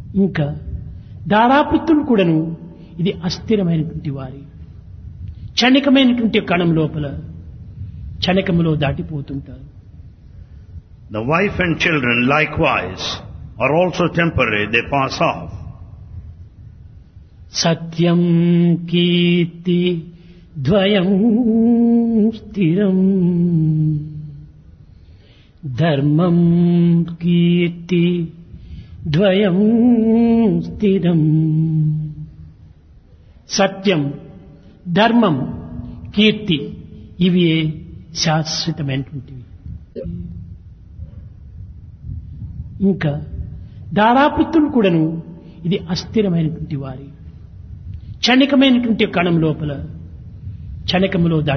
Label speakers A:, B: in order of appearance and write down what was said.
A: ఇంకా దారాపృత్తులు కూడాను ఇది అస్థిరమైనటువంటి వారి క్షణికమైనటువంటి కణం లోపల క్షణికములో దాటిపోతుంటారు
B: The wife and children likewise are also temporary, they pass off.
A: సత్యం కీర్తి ద్వయం స్థిరం ధర్మం కీర్తి ద్వయం స్థిరం సత్యం ధర్మం కీర్తి ఇవి శాశ్వతమైనటువంటివి ఇంకా దారాపృత్తులు కూడాను ఇది అస్థిరమైనటువంటి వారి క్షణికమైనటువంటి కణం లోపల క్షణికములో దాటి